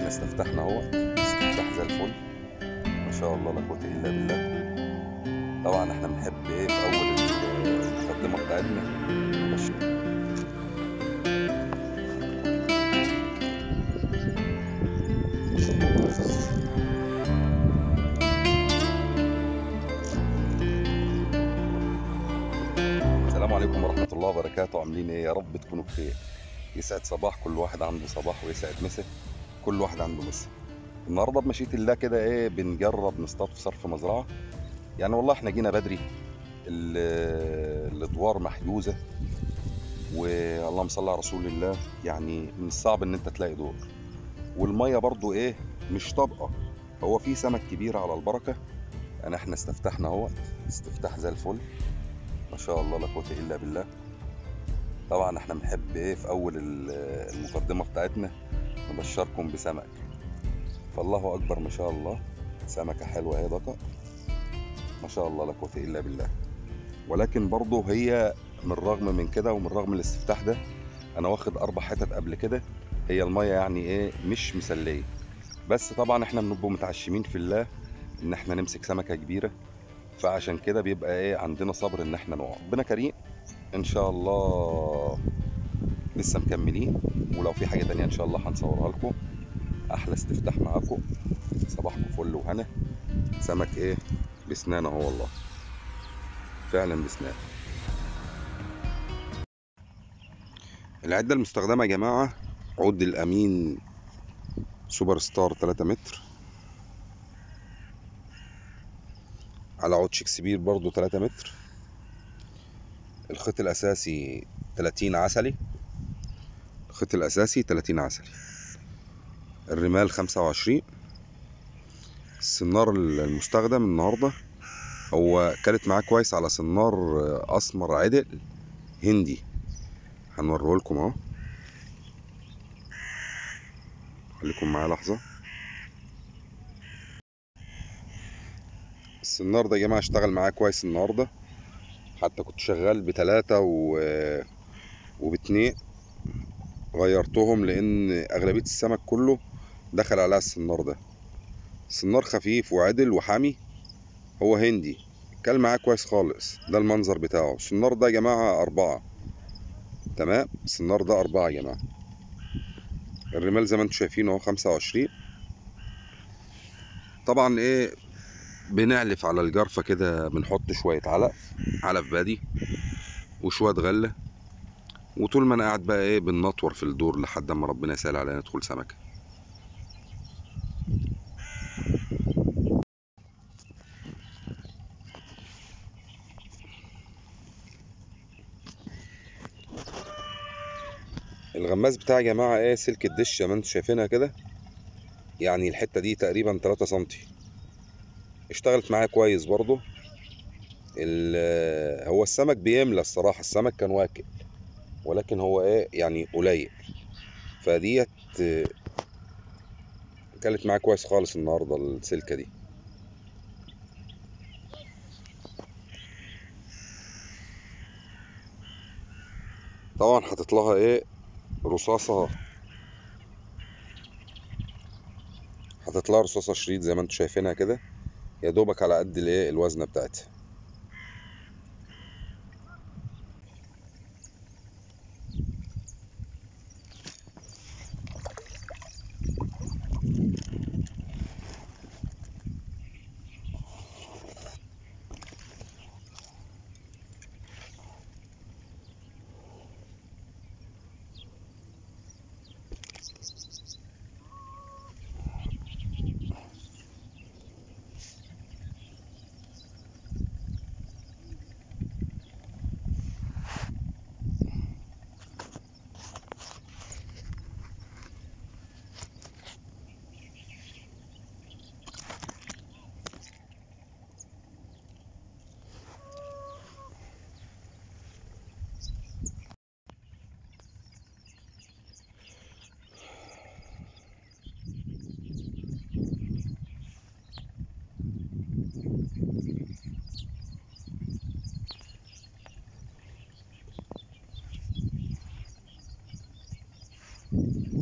استفتحنا اهو استفتاح زي الفل ما شاء الله لا قوة الا بالله طبعا احنا بنحب ايه في اول المقدمة بتاعتنا نبشر السلام عليكم ورحمة الله وبركاته عاملين ايه يا رب تكونوا بخير يسعد صباح كل واحد عنده صباح ويسعد مسا كل واحد عنده مسا النهارده بمشيئة الله كده ايه بنجرب نصطاد في صرف مزرعة يعني والله احنا جينا بدري ال- الادوار محجوزة واللهم صل على رسول الله يعني من الصعب ان انت تلاقي دور والمية برضو ايه مش طابقة هو في سمك كبير على البركة انا احنا استفتحنا اهو استفتاح زي الفل ما شاء الله لا قوة الا بالله طبعا احنا بنحب ايه في اول ال- المقدمة بتاعتنا نبشركم بسمك فالله اكبر ما شاء الله سمكة حلوة اهي دقة ما شاء الله لا قوة الا بالله ولكن برضه هي من الرغم من كده ومن رغم الاستفتاح ده انا واخد اربع حتت قبل كده هي المية يعني ايه مش مسلية بس طبعا احنا بنبقى متعشمين في الله ان احنا نمسك سمكة كبيرة فعشان كده بيبقى ايه عندنا صبر ان احنا نقع ربنا كريم ان شاء الله لسه مكملين ولو في حاجة تانية ان شاء الله هنصورها لكم احلى استفتاح معاكم صباحكم فل وهنا سمك ايه بسنان اهو والله فعلا بسنان العدة المستخدمة يا جماعة عود الأمين سوبر ستار 3 متر على عود شكسبير برضو 3 متر الخيط الأساسي 30 عسلي الخيط الأساسي 30 عسلي الرمال 25 السنار المستخدم النهاردة هو كانت معاه كويس على سنار أسمر عدل هندي هنوريه لكم اهو خليكم معايا لحظة السنار ده يا جماعة اشتغل معاه كويس النهاردة حتى كنت شغال بتلاتة و... وباتنين غيرتهم لأن أغلبية السمك كله دخل عليها السنار ده السنار خفيف وعدل وحامي هو هندي كان معاه كويس خالص ده المنظر بتاعه السنار ده يا جماعة أربعة تمام السنار ده أربعة يا جماعة الرمال زي ما انتم شايفين اهو خمسة وعشرين طبعا ايه بنعلف على الجرفة كده بنحط شوية علق علف بادي وشوية غلة وطول ما انا قاعد بقى ايه بننطور في الدور لحد ما ربنا يسهل علينا ندخل سمكة الغماز بتاعي يا جماعة ايه سلك الدش زي ما انتم شايفينها كده يعني الحتة دي تقريبا 3 سنتي اشتغلت معايا كويس برضو ال- هو السمك بيملى الصراحة السمك كان واكل ولكن هو ايه يعني قليل فديت اه، كانت معايا كويس خالص النهاردة السلكة دي طبعا حاطط لها ايه رصاصة حاطط لها رصاصة شريط زي ما انتم شايفينها كده يا دوبك على قد الايه الوزنة بتاعتها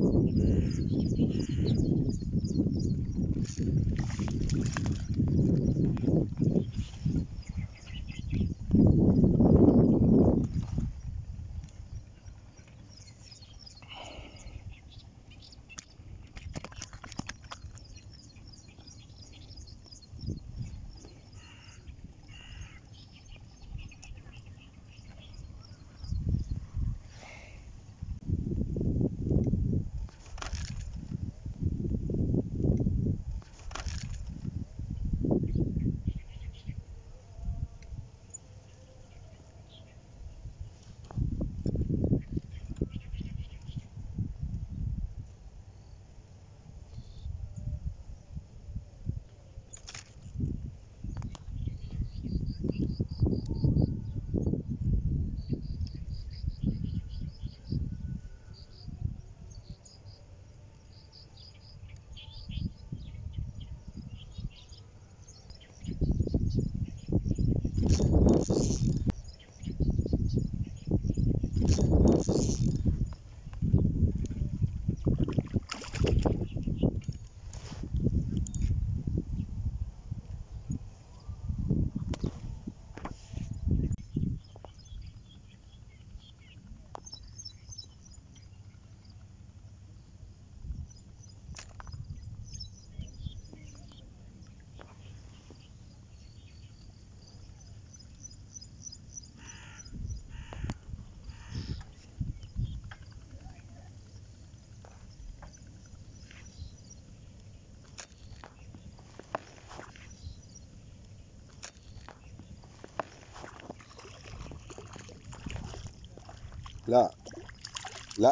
لا لا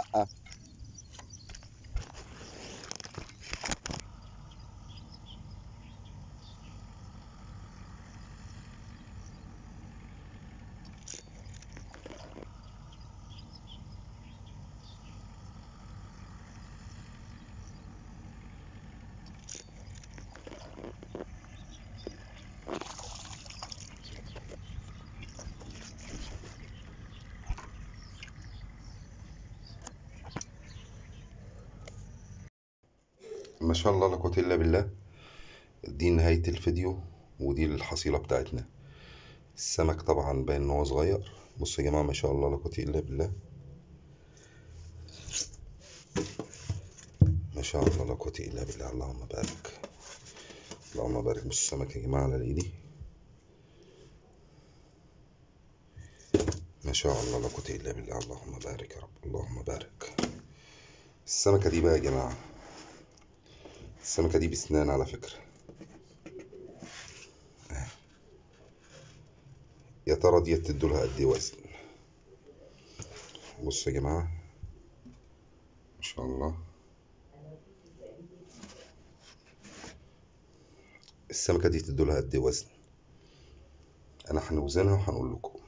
ما شاء الله لا قوة إلا بالله دي نهاية الفيديو ودي الحصيلة بتاعتنا السمك طبعا باين إن هو صغير بصوا يا جماعة ما شاء الله لا قوة إلا بالله ما شاء الله لا قوة إلا بالله اللهم بارك اللهم بارك بصوا السمك يا جماعة على إيدي ما شاء الله لا قوة إلا بالله اللهم بارك يا رب اللهم بارك السمكة دي بقى يا جماعة السمكة دي بسنان على فكرة يا ترى ديت تدولها قد ايه وزن بصوا يا جماعة ما شاء الله السمكة دي تدولها قد ايه وزن انا هنوزنها وهنقول لكم